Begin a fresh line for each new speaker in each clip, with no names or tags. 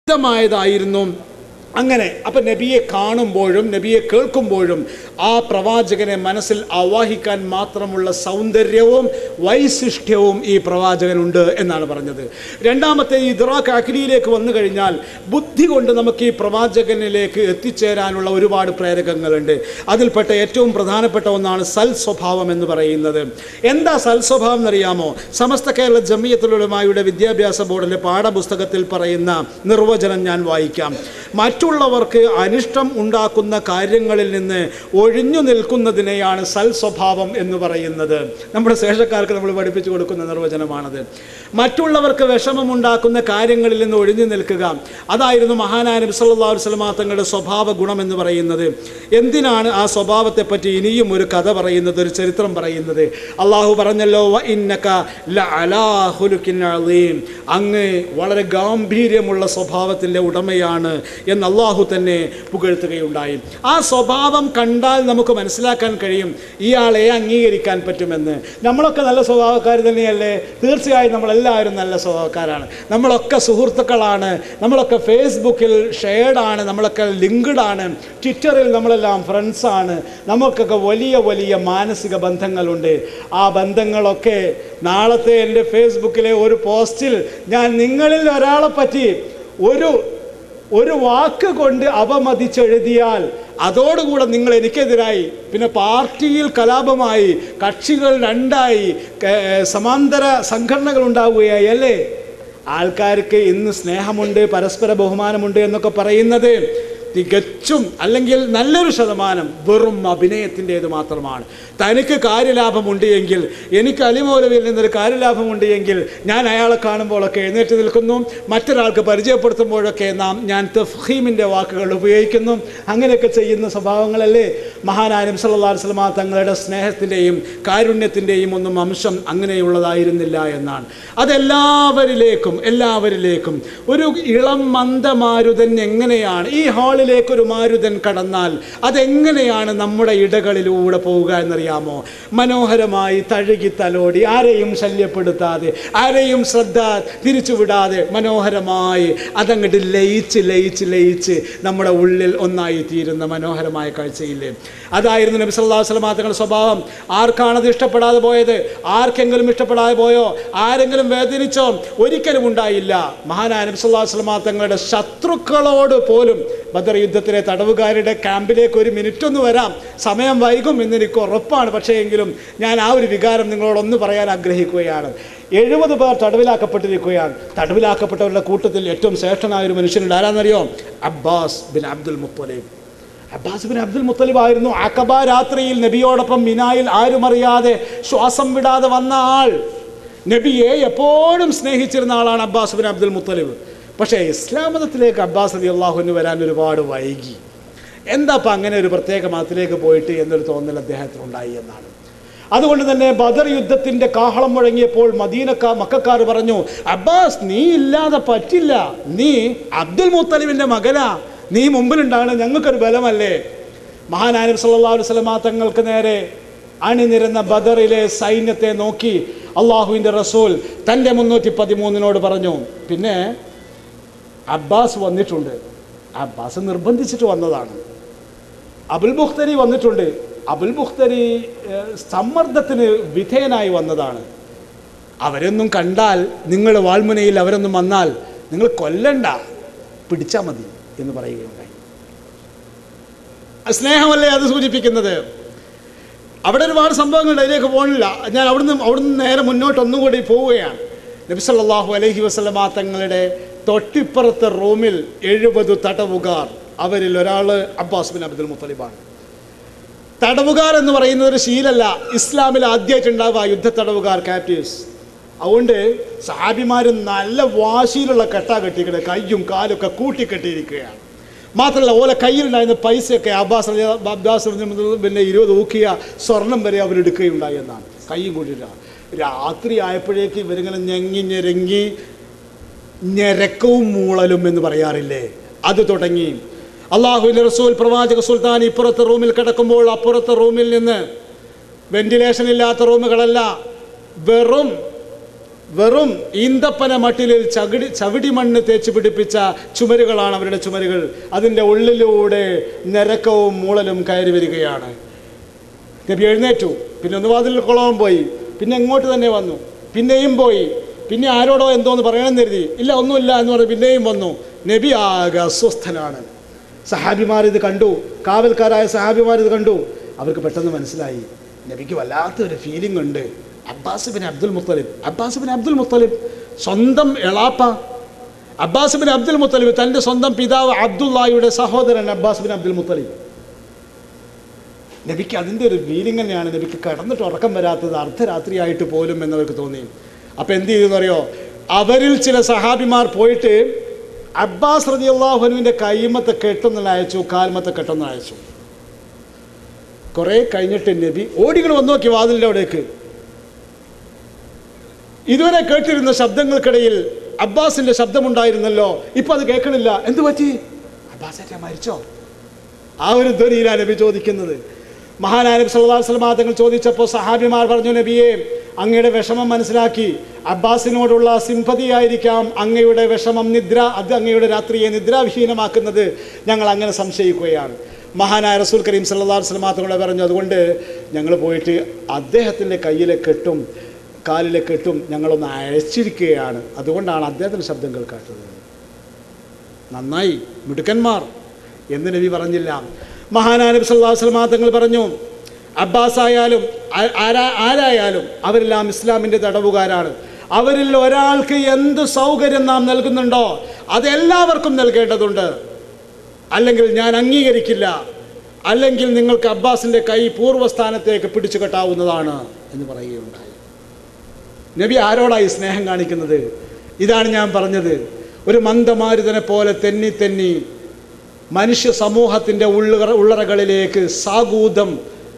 ശക്തമായതായിരുന്നു അങ്ങനെ അപ്പം നബിയെ കാണുമ്പോഴും നബിയെ കേൾക്കുമ്പോഴും ആ പ്രവാചകനെ മനസ്സിൽ ആവാഹിക്കാൻ മാത്രമുള്ള സൗന്ദര്യവും വൈശിഷ്ട്യവും ഈ പ്രവാചകനുണ്ട് എന്നാണ് പറഞ്ഞത് രണ്ടാമത്തെ ഈ ഇദ്രാഖ് അഖിലിയിലേക്ക് വന്നു കഴിഞ്ഞാൽ ബുദ്ധി കൊണ്ട് നമുക്ക് ഈ പ്രവാചകനിലേക്ക് എത്തിച്ചേരാനുള്ള ഒരുപാട് പ്രേരകങ്ങളുണ്ട് അതിൽപ്പെട്ട ഏറ്റവും പ്രധാനപ്പെട്ട ഒന്നാണ് സൽ സ്വഭാവം എന്ന് പറയുന്നത് എന്താ സൽ സ്വഭാവം എന്നറിയാമോ സമസ്ത കേരള ജമിയത്തുലമായുടെ വിദ്യാഭ്യാസ ബോർഡിലെ പാഠപുസ്തകത്തിൽ പറയുന്ന നിർവചനം ഞാൻ വായിക്കാം മറ്റുള്ളവർക്ക് അനിഷ്ടം ഉണ്ടാക്കുന്ന കാര്യങ്ങളിൽ നിന്ന് ഒഴിഞ്ഞു നിൽക്കുന്നതിനെയാണ് സൽ സ്വഭാവം എന്ന് പറയുന്നത് നമ്മുടെ ശേഷക്കാർക്ക് നമ്മൾ പഠിപ്പിച്ചു കൊടുക്കുന്ന നിർവചനമാണത് മറ്റുള്ളവർക്ക് വിഷമമുണ്ടാക്കുന്ന കാര്യങ്ങളിൽ നിന്ന് ഒഴിഞ്ഞു നിൽക്കുക അതായിരുന്നു മഹാനായ നബി സല്ലല്ലാഹു അലൈഹി വസല്ലമ തങ്ങളുടെ സ്വഭാവ ഗുണം എന്ന് പറയുന്നത് എന്തിനാണ് ആ സ്വഭാവത്തെ പറ്റി ഇനിയും ഒരു കഥ പറയുന്നത് ഒരു ചരിത്രം പറയുന്നത് അള്ളാഹു പറഞ്ഞല്ലോ "വ ഇന്നക ലഅലാ ഖുലുഖിൻ അളീം." അങ്ങ് വളരെ ഗാംഭീര്യമുള്ള സ്വഭാവത്തിൻ്റെ ഉടമയാണ് എന്ന് അള്ളാഹു തന്നെ പുകഴ്ത്തുകയുണ്ടായി ആ സ്വഭാവം കണ്ടാൽ നമുക്ക് മനസ്സിലാക്കാൻ കഴിയും ഇയാളെ അംഗീകരിക്കാൻ പറ്റുമെന്ന് നമ്മളൊക്കെ നല്ല സ്വഭാവക്കാർ തന്നെയല്ലേ തീർച്ചയായും നമ്മളെല്ലാവരും നല്ല സ്വഭാവക്കാരാണ് നമ്മളൊക്കെ സുഹൃത്തുക്കളാണ് നമ്മളൊക്കെ ഫേസ്ബുക്കിൽ ഷെയർഡാണ് നമ്മളൊക്കെ ലിങ്ക്ഡ് ആണ് ട്വിറ്ററിൽ നമ്മളെല്ലാം ഫ്രണ്ട്സാണ് നമുക്കൊക്കെ വലിയ വലിയ മാനസിക ബന്ധങ്ങളുണ്ട് ആ ബന്ധങ്ങളൊക്കെ നാളത്തെ എൻ്റെ ഫേസ്ബുക്കിലെ ഒരു പോസ്റ്റിൽ ഞാൻ നിങ്ങളിൽ ഒരാളെ പറ്റി ഒരു ഒരു വാക്ക് കൊണ്ട് അപമതിച്ചെഴുതിയാൽ അതോടുകൂടെ നിങ്ങൾ എനിക്കെതിരായി പിന്നെ പാർട്ടിയിൽ കലാപമായി കക്ഷികൾ രണ്ടായി ക- സമാന്തര സംഘടനകൾ ഉണ്ടാവുകയായി അല്ലേ ആൾക്കാർക്ക് ഇന്ന് സ്നേഹമുണ്ട് പരസ്പര ബഹുമാനമുണ്ട് എന്നൊക്കെ പറയുന്നത് തികച്ചും അല്ലെങ്കിൽ നല്ലൊരു ശതമാനം വെറും അഭിനയത്തിൻ്റേത് മാത്രമാണ് തനിക്ക് കാര്യലാഭമുണ്ട് എങ്കിൽ എനിക്ക് അലിമൗലവിയിൽ നിന്നൊരു കാര്യലാഭമുണ്ട് എങ്കിൽ ഞാൻ അയാളെ കാണുമ്പോഴൊക്കെ എഴുന്നേറ്റ് നിൽക്കുന്നു മറ്റൊരാൾക്ക് പരിചയപ്പെടുത്തുമ്പോഴൊക്കെ നാം ഞാൻ തഫ്ഹീമിൻ്റെ വാക്കുകൾ ഉപയോഗിക്കുന്നു അങ്ങനെയൊക്കെ ചെയ്യുന്ന സ്വഭാവങ്ങളല്ലേ മഹാനാനും സല്ലല്ലാഹു അലൈഹി വസല്ലമ തങ്ങളുടെ സ്നേഹത്തിൻ്റെയും കാരുണ്യത്തിൻ്റെയും ഒന്നും അംശം അങ്ങനെയുള്ളതായിരുന്നില്ല എന്നാണ് അതെല്ലാവരിലേക്കും എല്ലാവരിലേക്കും ഒരു ഇളം മന്ദമാരുതൻ എങ്ങനെയാണ് ഈ ഹാളിലേക്ക് ഒരു മാരുതൻ കടന്നാൽ അതെങ്ങനെയാണ് നമ്മുടെ ഇടകളിലൂടെ പോവുക എന്നറിയാമോ മനോഹരമായി തഴുകി തലോടി ആരെയും ശല്യപ്പെടുത്താതെ ആരെയും ശ്രദ്ധ തിരിച്ചുവിടാതെ മനോഹരമായി അതങ്ങോട്ട് ലയിച്ച് ലയിച്ച് ലയിച്ച് നമ്മുടെ ഉള്ളിൽ ഒന്നായി തീരുന്ന മനോഹരമായ കാഴ്ചയില്ലേ അതായിരുന്നു നബി സല്ലല്ലാഹു അലൈഹി വസല്ലമ തങ്ങളുടെ സ്വഭാവം ആർക്കാണത് ഇഷ്ടപ്പെടാതെ പോയത് ആർക്കെങ്കിലും ഇഷ്ടപ്പെടാതെ പോയോ ആരെങ്കിലും വേദനിച്ചോ ഒരിക്കലും ഉണ്ടായില്ല മഹാനായ നബി സല്ലല്ലാഹു അലൈഹി വസല്ലമ തങ്ങളുടെ ശത്രുക്കളോട് പോലും ബദർ യുദ്ധത്തിലെ തടവുകാരുടെ ക്യാമ്പിലേക്ക് ഒരു മിനിറ്റ് ഒന്ന് വരാം സമയം വൈകും എന്നെനിക്ക് ഉറപ്പാണ് പക്ഷേ എങ്കിലും ഞാൻ ആ ഒരു വികാരം നിങ്ങളോടൊന്ന് പറയാൻ ആഗ്രഹിക്കുകയാണ് എഴുപത് പേർ തടവിലാക്കപ്പെട്ടിരിക്കുകയാണ് തടവിലാക്കപ്പെട്ടവരുടെ കൂട്ടത്തിൽ ഏറ്റവും ശ്രേഷ്ഠനായ ഒരു മനുഷ്യനുണ്ട് ആരാന്നറിയോ Abbas bin Abdul Muttalib Abbas bin Abdul Muttalib ആയിരുന്നു അക്കബ രാത്രിയിൽ നബിയോടൊപ്പം മിനായിൽ ആരും അറിയാതെ ശ്വാസം വിടാതെ വന്ന ആൾ നബിയെ എപ്പോഴും സ്നേഹിച്ചിരുന്ന ആളാണ് അബ്ബാസ് ബിൻ അബ്ദുൽ മുത്തലിബ് പക്ഷേ ഇസ്ലാം മതത്തിലേക്ക് അബ്ബാസ് അലി അള്ളാഹുവിന് വരാൻ ഒരുപാട് വൈകി എന്താ അപ്പം അങ്ങനെ ഒരു പ്രത്യേക മതത്തിലേക്ക് പോയിട്ട് എന്നൊരു തോന്നൽ അദ്ദേഹത്തിനുണ്ടായി എന്നാണ് അതുകൊണ്ട് തന്നെ ബദർ യുദ്ധത്തിന്റെ കാഹളം മുഴങ്ങിയപ്പോൾ മദീനക്ക മക്കാർ പറഞ്ഞു അബ്ബാസ് നീ ഇല്ലാതെ പറ്റില്ല നീ അബ്ദുൽ മുത്തലിബിന്റെ മകനാ നീ മുമ്പിലുണ്ടാകണം ഞങ്ങൾക്കൊരു ബലമല്ലേ മഹാനാനബ് സല്ലല്ലാഹു അലൈഹി വസല്ലമ തങ്ങൾക്ക് നേരെ അണിനിരുന്ന ബദറിലെ സൈന്യത്തെ നോക്കി അള്ളാഹുവിൻ്റെ റസൂൽ തൻ്റെ മുന്നൂറ്റി പതിമൂന്നിനോട് പറഞ്ഞു പിന്നെ അബ്ബാസ് വന്നിട്ടുണ്ട് അബ്ബാസ് നിർബന്ധിച്ചിട്ട് വന്നതാണ് അബുൽ ബുഖ്തരി വന്നിട്ടുണ്ട് അബുൽ ബുഖ്തരി ഏഹ്, സമ്മർദ്ദത്തിന് വിധേയനായി വന്നതാണ് അവരൊന്നും കണ്ടാൽ നിങ്ങൾ വാൾമുനയിൽ അവരൊന്നും വന്നാൽ നിങ്ങൾ കൊല്ലണ്ട പിടിച്ചാൽ മതി എന്ന് പറയുകയുണ്ടായി സ്നേഹമല്ലേ അത് സൂചിപ്പിക്കുന്നത് അവിടെ ഒരുപാട് സംഭവങ്ങളുണ്ട് അതിലേക്ക് പോകണില്ല ഞാൻ അവിടുന്ന് അവിടുന്ന് നേരെ മുന്നോട്ട് ഒന്നുകൂടി പോവുകയാണ് നബി സല്ലല്ലാഹു അലൈഹി വസല്ലമ തങ്ങളുടെ തൊട്ടിപ്പുറത്തെ റൂമിൽ എഴുപത് തടവുകാർ അവരിൽ ഒരാൾ അബ്ബാസ് ബിൻ അബ്ദുൽ മുത്തലിബാണ് തടവുകാർ എന്ന് പറയുന്നത് ഒരു ശീലല്ല ഇസ്ലാമിൽ ആദ്യമായിട്ടുണ്ടാവുക യുദ്ധ തടവുകാർ ക്യാപ്റ്റീവ്സ് അതുകൊണ്ട് സാബിമാർ നല്ല വാശിയിലുള്ള കെട്ടാ കെട്ടിക്കുന്നത് കയ്യും കാലൊക്കെ കൂട്ടിക്കെട്ടിയിരിക്കുകയാണ് മാത്രമല്ല ഓലെ കയ്യിലുണ്ടായിരുന്ന പൈസയൊക്കെ അബ്ബാസ് അലി- അബ്ബാസ് റളിയല്ലാഹു അൻഹു പിന്നെ ഇരുപത് ഊക്കിയ സ്വർണം വരെ അവരെടുക്കുകയുണ്ടായി എന്നാണ് കയ്യും കൂട്ടിയില്ല രാത്രി ആയപ്പോഴേക്ക് ഇവരിങ്ങനെ ഞെങ്ങി ഞെരങ്ങി ഞെരക്കവും മൂളലും എന്ന് പറയാറില്ലേ അത് തുടങ്ങി അള്ളാഹുവിൻ്റെ റസൂൽ പ്രവാചക സുൽത്താൻ ഇപ്പുറത്തെ റൂമിൽ കിടക്കുമ്പോൾ അപ്പുറത്തെ റൂമിൽ നിന്ന് വെന്റിലേഷൻ ഇല്ലാത്ത റൂമുകളല്ല വെറും വെറും ഈന്തപ്പന മട്ടിലിൽ ചകിടി ചവിടി മണ്ണ് തേച്ച് പിടിപ്പിച്ച ചുമരുകളാണ് അവരുടെ ചുമരുകൾ അതിൻ്റെ ഉള്ളിലൂടെ നിരക്കവും മൂളലും കയറി വരികയാണ് നബി എഴുന്നേറ്റു പിന്നെ ഒന്ന് വാതിൽ കുളവും പോയി പിന്നെ എങ്ങോട്ട് തന്നെ വന്നു പിന്നെയും പോയി പിന്നെ ആരോടോ എന്തോന്ന് പറയണമെന്ന് കരുതി ഇല്ല ഒന്നുമില്ല എന്ന് പറഞ്ഞ് പിന്നെയും വന്നു നബി ആകെ അസ്വസ്ഥനാണ് സഹാബിമാർ ഇത് കണ്ടു കാവൽക്കാരായ സഹാബിമാർ ഇത് കണ്ടു അവർക്ക് പെട്ടെന്ന് മനസ്സിലായി നബിക്ക് വല്ലാത്തൊരു ഫീലിംഗ് ഉണ്ട് Abbas bin Abdul Muttalib Abbas bin Abdul Muttalib സ്വന്തം എളാപ്പ അബ്ബാസ് ബിൻ അബ്ദുൽ മുത്തലിബ് തൻ്റെ സ്വന്തം പിതാവ് അബ്ദുല്ലായുടെ സഹോദരൻ അബ്ബാസ് ബിൻ അബ്ദുൽ മുത്തലിബ് നബിക്ക് അതിൻ്റെ ഒരു ഫീലിംഗ് തന്നെയാണ് നബിക്ക് കിടന്നിട്ട് ഉറക്കം വരാത്തത് അർദ്ധരാത്രിയായിട്ട് പോലും എന്നവർക്ക് തോന്നി അപ്പം എന്ത് ചെയ്തു അറിയോ അവരിൽ ചില സഹാബിമാർ പോയിട്ട് അബ്ബാസ് റതി അള്ളാഹുനുവിൻ്റെ കൈമത്തെ കെട്ടൊന്നിൽ അയച്ചു കാൽമത്തെ കെട്ടൊന്നിൽ അയച്ചു കുറേ കഴിഞ്ഞിട്ട് നബി ഓടികൾ വന്നു നോക്കി വാതിലിൻ്റെ അവിടേക്ക് ഇതുവരെ കേട്ടിരുന്ന ശബ്ദങ്ങൾക്കിടയിൽ അബ്ബാസിന്റെ ശബ്ദമുണ്ടായിരുന്നല്ലോ ഇപ്പൊ അത് കേൾക്കണില്ല എന്തു പറ്റി അബ്ബാസേറ്റ മരിച്ചോ ആ ഒരു ധ്വനിയിലാണ് നബി ചോദിക്കുന്നത് മഹാനായ നബി സല്ലല്ലാഹു അലൈഹി വസല്ലം തങ്ങൾ ചോദിച്ചപ്പോൾ സഹാബിമാർ പറഞ്ഞു നബിയെ അങ്ങയുടെ വിഷമം മനസ്സിലാക്കി അബ്ബാസിനോടുള്ള സിംപതിയായിരിക്കാം അങ്ങയുടെ വിഷമം നിദ്ര അത് അങ്ങയുടെ രാത്രിയെ നിദ്രാവിഹീനമാക്കുന്നത് ഞങ്ങൾ അങ്ങനെ സംശയിക്കുകയാണ് മഹാനായ റസൂൽ കരീം സല്ലല്ലാഹു അലൈഹി വസല്ലം തങ്ങൾ പറഞ്ഞു അതുകൊണ്ട് ഞങ്ങൾ പോയിട്ട് അദ്ദേഹത്തിൻ്റെ കയ്യിലെ കെട്ടും കാലിലെ കെട്ടും ഞങ്ങളൊന്ന് അയച്ചിരിക്കുകയാണ് അതുകൊണ്ടാണ് അദ്ദേഹത്തിൻ്റെ ശബ്ദം കേൾക്കാത്തത് നന്നായി മിടുക്കന്മാർ എന്ന് നബി പറഞ്ഞില്ല മഹാനായ നബി സല്ലല്ലാഹു അലൈഹി വസല്ലം തങ്ങൾ പറഞ്ഞു അബ്ബാസ് ആയാലും ആ- ആരാ ആരായാലും അവരെല്ലാം ഇസ്ലാമിൻ്റെ തടവുകാരാണ് അവരിൽ ഒരാൾക്ക് എന്ത് സൗകര്യം നാം നൽകുന്നുണ്ടോ അതെല്ലാവർക്കും നൽകേണ്ടതുണ്ട് അല്ലെങ്കിൽ ഞാൻ അംഗീകരിക്കില്ല അല്ലെങ്കിൽ നിങ്ങൾക്ക് അബ്ബാസിൻ്റെ കൈ പൂർവ്വസ്ഥാനത്തേക്ക് പിടിച്ചു കെട്ടാവുന്നതാണ് എന്ന് പറയുകയുണ്ടായി നബി ആരോടായി സ്നേഹം കാണിക്കുന്നത് ഇതാണ് ഞാൻ പറഞ്ഞത് ഒരു മന്ദമാരുതനെ പോലെ തെന്നി തെന്നി മനുഷ്യ സമൂഹത്തിൻ്റെ ഉള്ളുറ ഉള്ളറകളിലേക്ക് സാഗൂതം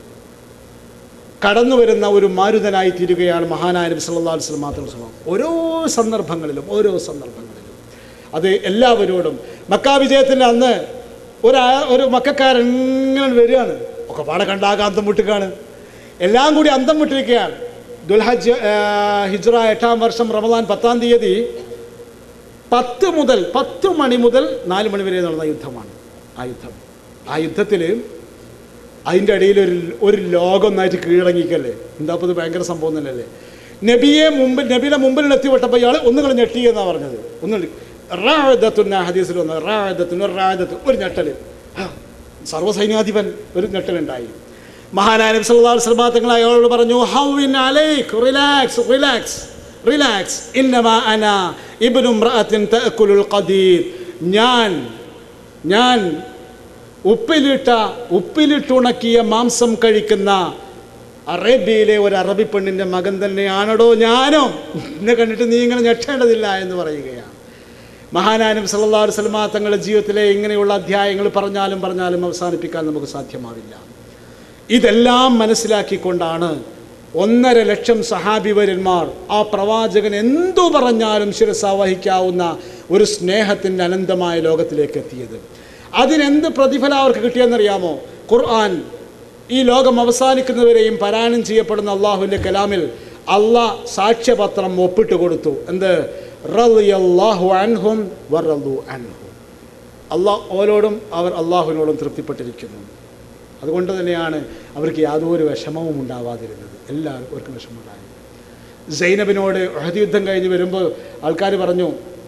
കടന്നു വരുന്ന ഒരു മാരുതനായി തീരുകയാണ് മഹാനായ നബി സല്ലല്ലാഹു അലൈഹി വസല്ലം മാത്രം സ്വഭാവം ഓരോ സന്ദർഭങ്ങളിലും ഓരോ സന്ദർഭങ്ങളിലും അത് എല്ലാവരോടും മക്ക വിജയത്തിൻ്റെ അന്ന് ഒരു ആ- ഒരു മക്കാരൻ ഇങ്ങനെ വരികയാണ് ഒക്കെ പാടെ കണ്ടാകെ അന്തം മുട്ടുകയാണ് എല്ലാം കൂടി അന്തം മുട്ടിരിക്കുകയാണ് ദുൽഹജ് ആ, ഹിജ്റ എട്ടാം വർഷം റമദാൻ പത്താം തീയതി പത്ത് മുതൽ പത്ത് മണി മുതൽ നാല് മണി വരെ നടന്ന യുദ്ധമാണ് ആ യുദ്ധം ആ യുദ്ധത്തിൽ അതിൻ്റെ ഇടയിൽ ഒരു ഒരു ലോകം ഒന്നായിട്ട് കീഴടങ്ങിക്കല്ലേ എന്താ അപ്പോൾ ഇത് ഭയങ്കര സംഭവം തന്നെയല്ലേ നബിയെ മുമ്പിൽ നബിയുടെ മുമ്പിൽ എത്തിവിട്ടപ്പോൾ ഇയാൾ ഒന്നുകൾ ഞെട്ടി എന്നാണ് പറഞ്ഞത് ഒന്ന് റാദത്തുന്ന ഹദീസിൽ വന്നത് റാദത്തുന്ന റാദത്ത് ഒരു ഞെട്ടൽ ആ, സർവ്വസൈന്യാധിപൻ ഒരു ഞെട്ടലുണ്ടായി മഹാനായ നബി സല്ലല്ലാഹു അലൈഹി വസല്ലം തങ്ങൾ അയാളോട് പറഞ്ഞു ഹൗവിൻ അലൈക് റിലാക്സ് റിലാക്സ് റിലാക്സ് ഇന്നമാ അന ഇബ്നു ഇംറഅത്തിൻ തഅക്കുലുൽ ഖദീർ ഞാൻ ഞാൻ ഉപ്പിലിട്ട ഉപ്പിലിട്ടുണക്കിയ മാംസം കഴിക്കുന്ന അറേബ്യയിലെ ഒരു അറബി പെണ്ണിൻ്റെ മകൻ തന്നെയാണടോ ഞാനോ എന്നെ കണ്ടിട്ട് നീ ഇങ്ങനെ ഞെട്ടേണ്ടതില്ല എന്ന് പറയുകയാണ് മഹാനാനും സല്ലല്ലാഹു അലൈഹി വസല്ലമ തങ്ങളുടെ ജീവിതത്തിലെ ഇങ്ങനെയുള്ള അധ്യായങ്ങൾ പറഞ്ഞാലും പറഞ്ഞാലും അവസാനിപ്പിക്കാൻ നമുക്ക് സാധ്യമാവില്ല ഇതെല്ലാം മനസ്സിലാക്കിക്കൊണ്ടാണ് ഒന്നര ലക്ഷം സഹാബിവരന്മാർ ആ പ്രവാചകൻ എന്തു പറഞ്ഞാലും ശിരസ വഹിക്കാവുന്ന ഒരു സ്നേഹത്തിൻ്റെ അനന്തമായ ലോകത്തിലേക്ക് എത്തിയത് അതിനെന്ത് പ്രതിഫലം അവർക്ക് കിട്ടിയെന്നറിയാമോ ഖുർആൻ ഈ ലോകം അവസാനിക്കുന്നവരെയും പാരായണം ചെയ്യപ്പെടുന്ന അള്ളാഹുവിൻ്റെ കലാമിൽ അള്ളാഹ് സാക്ഷ്യപത്രം ഒപ്പിട്ട് കൊടുത്തു എന്ത് റളിയല്ലാഹു അൻഹും വറളു അൻഹു അള്ളാഹ് ഓരോടും അവർ അള്ളാഹുവിനോടും തൃപ്തിപ്പെട്ടിരിക്കുന്നു അതുകൊണ്ട് തന്നെയാണ് അവർക്ക് യാതൊരു വിഷമവും ഉണ്ടാവാതിരുന്നത് എല്ലാവർക്കും വിഷമമുണ്ടായി സൈനബിനോട് ഉഹദ് യുദ്ധം കഴിഞ്ഞ് വരുമ്പോൾ ആൾക്കാർ പറഞ്ഞു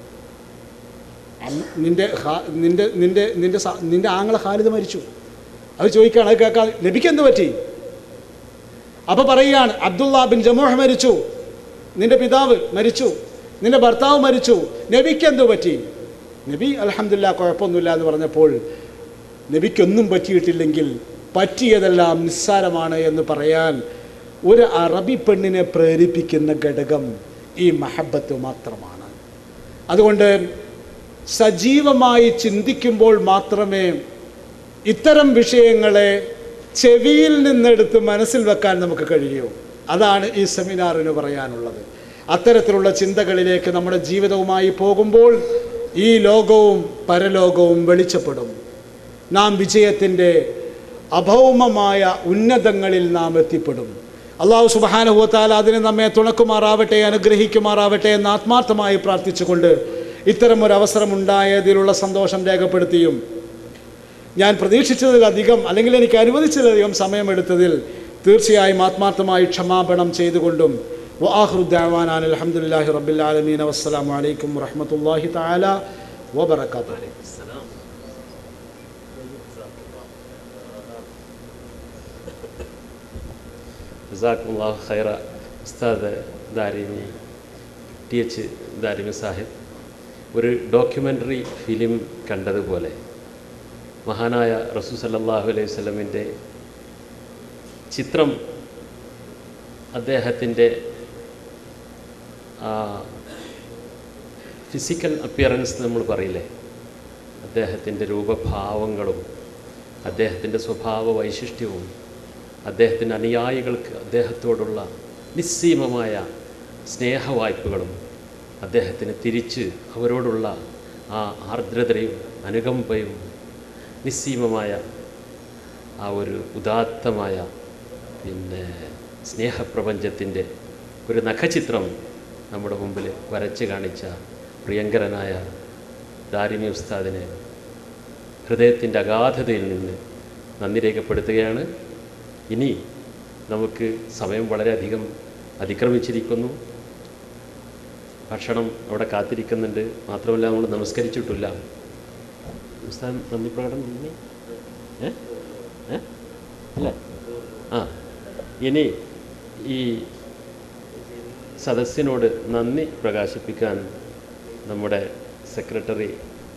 അന്ന് നിൻ്റെ ഹാ- നിൻ്റെ നിൻ്റെ നിൻ്റെ സ- നിൻ്റെ ആങ്ങളെ ഖാലിദ് മരിച്ചു അവർ ചോദിക്കുകയാണ് അത് കേൾക്കാൻ നബിക്ക് എന്ത് പറ്റി അപ്പോൾ പറയുകയാണ് അബ്ദുള്ള ബിൻ ജമോഹ് മരിച്ചു നിന്റെ പിതാവ് മരിച്ചു നിന്റെ ഭർത്താവ് മരിച്ചു നബിക്ക് എന്തു പറ്റി നബി അലഹമില്ല കുഴപ്പമൊന്നുമില്ല എന്ന് പറഞ്ഞപ്പോൾ നബിക്കൊന്നും പറ്റിയിട്ടില്ലെങ്കിൽ പറ്റിയതെല്ലാം നിസ്സാരമാണ് എന്ന് പറയാൻ ഒരു അറബി പെണ്ണിനെ പ്രേരിപ്പിക്കുന്ന ഘടകം ഈ മഹബത്ത് മാത്രമാണ് അതുകൊണ്ട് സജീവമായി ചിന്തിക്കുമ്പോൾ മാത്രമേ ഇത്തരം വിഷയങ്ങളെ ചെവിയിൽ നിന്നെടുത്ത് മനസ്സിൽ വെക്കാൻ നമുക്ക് കഴിയൂ അതാണ് ഈ സെമിനാറിന് പറയാനുള്ളത് അത്തരത്തിലുള്ള ചിന്തകളിലേക്ക് നമ്മുടെ ജീവിതവുമായി പോകുമ്പോൾ ഈ ലോകവും പരലോകവും വെളിച്ചപ്പെടും നാം വിജയത്തിൻ്റെ അഭൗമമായ ഉന്നതങ്ങളിൽ നാം എത്തിപ്പെടും അള്ളാഹു സുബാനുഭവത്താൽ അതിനെ നമ്മെ തുണക്കുമാറാവട്ടെ അനുഗ്രഹിക്കുമാറാവട്ടെ എന്ന് ആത്മാർത്ഥമായി പ്രാർത്ഥിച്ചുകൊണ്ട് ഇത്തരം ഒരു അവസരം ഉണ്ടായതിലുള്ള സന്തോഷം രേഖപ്പെടുത്തിയും ഞാൻ പ്രതീക്ഷിച്ചതിലധികം അല്ലെങ്കിൽ എനിക്ക് അനുവദിച്ചതിലധികം സമയമെടുത്തതിൽ തീർച്ചയായും ആത്മാർത്ഥമായി ക്ഷമാപണം ചെയ്തുകൊണ്ടും വാഹൃദ്ദാൻ അലഹമുല്ലാഹി റബ്ബിലാലമീൻ വസ്സലാമു അലൈക്കും വറഹമത്തല്ലാഹി താല വബർക്കാത്തു
ജസാക്കുല്ലാഹ് ഖൈറ ഉസ്താദ് ദാരിമി ടി എച്ച് ദാരിമി സാഹിബ് ഒരു ഡോക്യുമെൻ്ററി ഫിലിം കണ്ടതുപോലെ മഹാനായ റസൂ സല്ലല്ലാഹു അലൈഹി വസല്ലമിൻ്റെ ചിത്രം അദ്ദേഹത്തിൻ്റെ ഫിസിക്കൽ അപ്പിയറൻസ് നമ്മൾ പറയില്ലേ അദ്ദേഹത്തിൻ്റെ രൂപഭാവങ്ങളും അദ്ദേഹത്തിൻ്റെ സ്വഭാവ വൈശിഷ്ട്യവും അദ്ദേഹത്തിൻ്റെ അനുയായികൾക്ക് അദ്ദേഹത്തോടുള്ള നിസ്സീമമായ സ്നേഹവായ്പകളും അദ്ദേഹത്തിന് തിരിച്ച് അവരോടുള്ള ആ ആർദ്രതയും അനുകമ്പയും നിസ്സീമമായ ആ ഒരു ഉദാത്തമായ പിന്നെ സ്നേഹപ്രപഞ്ചത്തിൻ്റെ ഒരു നഖചിത്രം നമ്മുടെ മുമ്പിൽ വരച്ച് കാണിച്ച പ്രിയങ്കരനായ ദാരിമി ഉസ്താദിനെ ഹൃദയത്തിൻ്റെ അഗാധതയിൽ നിന്ന് നന്ദി രേഖപ്പെടുത്തുകയാണ് ഇനി നമുക്ക് സമയം വളരെയധികം അതിക്രമിച്ചിരിക്കുന്നു ഭക്ഷണം അവിടെ കാത്തിരിക്കുന്നുണ്ട് മാത്രമല്ല നമ്മൾ നമസ്കരിച്ചിട്ടില്ല ഉസ്താദ് നന്ദി പ്രകടനം ഇനി ഏ ഏ അല്ലേ ആ ഇനി ഈ സദസ്സിനോട് നന്ദി പ്രകാശിപ്പിക്കാൻ നമ്മുടെ സെക്രട്ടറി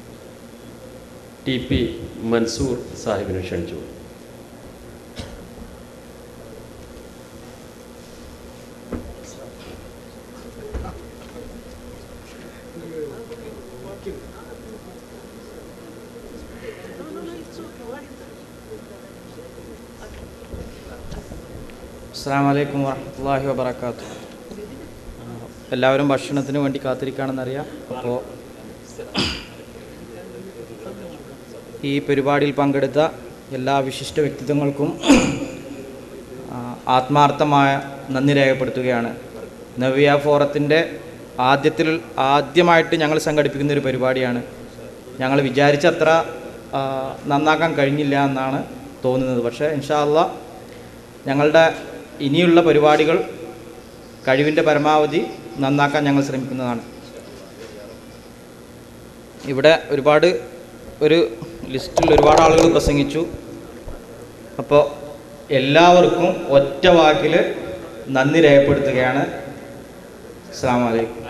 ടി പി മൻസൂർ സാഹിബിനെ ക്ഷണിച്ചു
അസ്സാം വലൈക്കും വാഹമത്തല്ലാഹി വബർക്കാത്തു എല്ലാവരും ഭക്ഷണത്തിന് വേണ്ടി കാത്തിരിക്കുകയാണെന്നറിയാം അപ്പോൾ ഈ പരിപാടിയിൽ പങ്കെടുത്ത എല്ലാ വിശിഷ്ട വ്യക്തിത്വങ്ങൾക്കും ആ, ആത്മാർത്ഥമായ നന്ദി രേഖപ്പെടുത്തുകയാണ് നവ്യ ഫോറത്തിൻ്റെ ആദ്യത്തിൽ ആദ്യമായിട്ട് ഞങ്ങൾ സംഘടിപ്പിക്കുന്ന ഒരു പരിപാടിയാണ് ഞങ്ങൾ വിചാരിച്ചത്ര ആ, നന്നാക്കാൻ കഴിഞ്ഞില്ല എന്നാണ് തോന്നുന്നത് പക്ഷേ ഇൻഷാ അള്ളാ ഞങ്ങളുടെ ഇനിയുള്ള പരിപാടികൾ കഴിവിൻ്റെ പരമാവധി നന്നാക്കാൻ ഞങ്ങൾ ശ്രമിക്കുന്നതാണ് ഇവിടെ ഒരുപാട് ഒരു ലിസ്റ്റിൽ ഒരുപാട് ആളുകൾ പ്രസംഗിച്ചു അപ്പോൾ എല്ലാവർക്കും ഒറ്റ വാക്കിൽ നന്ദി രേഖപ്പെടുത്തുകയാണ് അസ്സാം വലൈക്കും